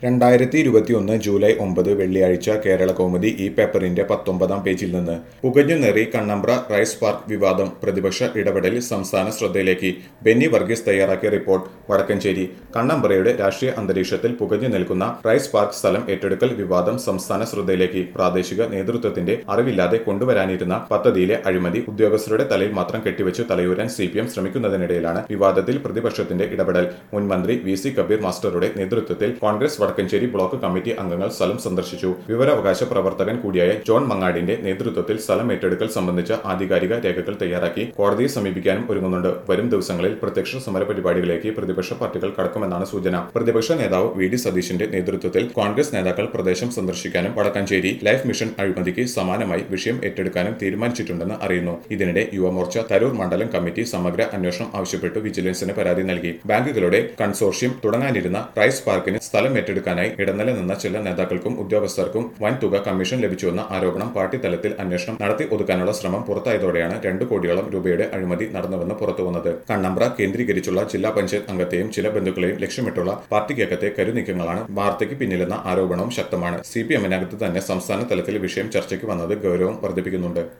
രണ്ടായിരത്തി ഇരുപത്തിയൊന്ന് ജൂലൈ ഒമ്പത് വെള്ളിയാഴ്ച കേരള കൗമുദി ഈ പേപ്പറിന്റെ പത്തൊമ്പതാം പേജിൽ നിന്ന് പുകഞ്ഞു നേറി കണ്ണമ്പ്ര റൈസ് പാർക്ക് വിവാദം പ്രതിപക്ഷ ഇടപെടൽ സംസ്ഥാന ശ്രദ്ധയിലേക്ക് ബെന്നി വർഗീസ് തയ്യാറാക്കിയ റിപ്പോർട്ട് വടക്കഞ്ചേരി കണ്ണമ്പ്രയുടെ രാഷ്ട്രീയ അന്തരീക്ഷത്തിൽ പുകഞ്ഞു നിൽക്കുന്ന റൈസ് പാർക്ക് സ്ഥലം ഏറ്റെടുക്കൽ വിവാദം സംസ്ഥാന ശ്രദ്ധയിലേക്ക് പ്രാദേശിക നേതൃത്വത്തിന്റെ അറിവില്ലാതെ കൊണ്ടുവരാനിരുന്ന പദ്ധതിയിലെ അഴിമതി ഉദ്യോഗസ്ഥരുടെ തലയിൽ മാത്രം കെട്ടിവെച്ച് തലയൂരാൻ സി പി എം ശ്രമിക്കുന്നതിനിടയിലാണ് വിവാദത്തിൽ പ്രതിപക്ഷത്തിന്റെ ഇടപെടൽ മുൻ മന്ത്രി വി സി കബീർ മാസ്റ്ററുടെ നേതൃത്വത്തിൽ കോൺഗ്രസ് വടക്കഞ്ചേരി ബ്ലോക്ക് കമ്മിറ്റി അംഗങ്ങൾ സ്ഥലം സന്ദർശിച്ചു വിവരാവകാശ പ്രവർത്തകൻ കൂടിയായ ജോൺ മങ്ങാടിന്റെ നേതൃത്വത്തിൽ സ്ഥലം ഏറ്റെടുക്കൽ സംബന്ധിച്ച ആധികാരിക രേഖകൾ തയ്യാറാക്കി കോടതിയെ സമീപിക്കാനും ഒരുങ്ങുന്നുണ്ട് വരും ദിവസങ്ങളിൽ പ്രത്യക്ഷ സമര പരിപാടികളിലേക്ക് പ്രതിപക്ഷ പാർട്ടികൾ കടക്കുമെന്നാണ് സൂചന പ്രതിപക്ഷ നേതാവ് വി ഡി സതീശിന്റെ നേതൃത്വത്തിൽ കോൺഗ്രസ് നേതാക്കൾ പ്രദേശം സന്ദർശിക്കാനും വടക്കഞ്ചേരി ലൈഫ് മിഷൻ അഴിമതിക്ക് സമാനമായി വിഷയം ഏറ്റെടുക്കാനും തീരുമാനിച്ചിട്ടുണ്ടെന്ന് അറിയുന്നു ഇതിനിടെ യുവമോർച്ച തരൂർ മണ്ഡലം കമ്മിറ്റി സമഗ്ര അന്വേഷണം ആവശ്യപ്പെട്ടു വിജിലൻസിന് പരാതി നൽകി ബാങ്കുകളുടെ കൺസോർഷ്യം തുടങ്ങാനിരുന്ന റൈസ് പാർക്കിന് സ്ഥലം ഏറ്റെടുക്കാനായി ഇടനില നിന്ന ചില നേതാക്കൾക്കും ഉദ്യോഗസ്ഥർക്കും വൻ തുക കമ്മീഷൻ ലഭിച്ചുവെന്ന ആരോപണം പാർട്ടി തലത്തിൽ അന്വേഷണം നടത്തി ഒതുക്കാനുള്ള ശ്രമം പുറത്തായതോടെയാണ് രണ്ട് കോടിയോളം രൂപയുടെ അഴിമതി നടന്നുവെന്ന് പുറത്തുവന്നത് കണ്ണമ്പ്ര കേന്ദ്രീകരിച്ചുള്ള ജില്ലാ പഞ്ചായത്ത് അംഗത്തെയും ചില ബന്ധുക്കളെയും ലക്ഷ്യമിട്ടുള്ള പാർട്ടിക്കകത്തെ കരുനീക്കങ്ങളാണ് വാർത്തയ്ക്ക് പിന്നിലെന്ന ആരോപണവും ശക്തമാണ് സി പി എമ്മിനകത്ത് തന്നെ സംസ്ഥാന തലത്തിൽ വിഷയം ചർച്ചയ്ക്ക് വന്നത് ഗൗരവം വർദ്ധിപ്പിക്കുന്നുണ്ട്